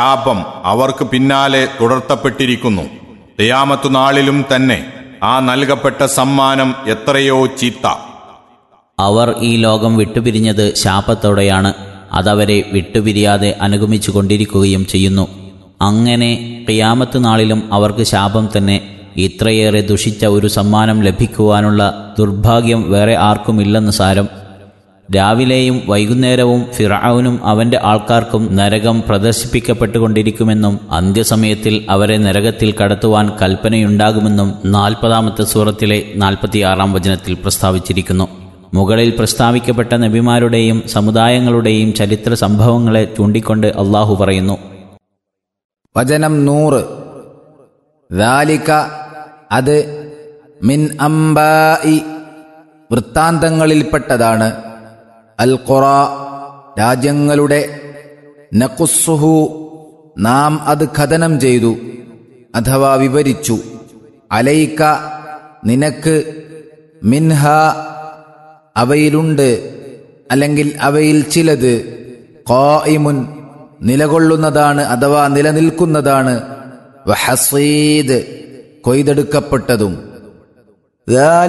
ശാപം അവർക്ക് പിന്നാലെ തുടർത്തപ്പെട്ടിരിക്കുന്നു തെയാമത്തു നാളിലും തന്നെ ആ നൽകപ്പെട്ട സമ്മാനം എത്രയോ ചീത്ത അവർ ഈ ലോകം വിട്ടുപിരിഞ്ഞത് ശാപത്തോടെയാണ് അതവരെ വിട്ടുപിരിയാതെ അനുഗമിച്ചു കൊണ്ടിരിക്കുകയും ചെയ്യുന്നു അങ്ങനെ ഖിയാമത്ത് നാളിലും അവർക്ക് ശാപം തന്നെ ഇത്രയേറെ ദുഷിച്ച ഒരു സമ്മാനം ലഭിക്കുവാനുള്ള ദുർഭാഗ്യം വേറെ ആർക്കുമില്ലെന്ന് സാരം രാവിലെയും വൈകുന്നേരവും ഫിറൌനും അവന്റെ ആൾക്കാർക്കും നരകം പ്രദർശിപ്പിക്കപ്പെട്ടുകൊണ്ടിരിക്കുമെന്നും അന്ത്യസമയത്തിൽ അവരെ നരകത്തിൽ കടത്തുവാൻ കൽപ്പനയുണ്ടാകുമെന്നും നാൽപ്പതാമത്തെ സൂറത്തിലെ നാൽപ്പത്തിയാറാം വചനത്തിൽ പ്രസ്താവിച്ചിരിക്കുന്നു മുകളിൽ പ്രസ്താവിക്കപ്പെട്ട നബിമാരുടെയും സമുദായങ്ങളുടെയും ചരിത്ര സംഭവങ്ങളെ ചൂണ്ടിക്കൊണ്ട് അള്ളാഹു പറയുന്നു വചനം നൂറ് ദാലിക അത് മിൻ അംബായി വൃത്താന്തങ്ങളിൽപ്പെട്ടതാണ് അൽ ഖുറ രാജ്യങ്ങളുടെ നഖുസ്സുഹു നാം അത് ഖനനം ചെയ്തു അഥവാ വിവരിച്ചു അലൈക്ക നിനക്ക് മിൻഹ അവയിലുണ്ട് അല്ലെങ്കിൽ അവയിൽ ചിലത് ഖായിമുൻ നിലകൊള്ളുന്നതാണ് അഥവാ നിലനിൽക്കുന്നതാണ് വഹസീദ് കൊയ്തെടുക്കപ്പെട്ടതും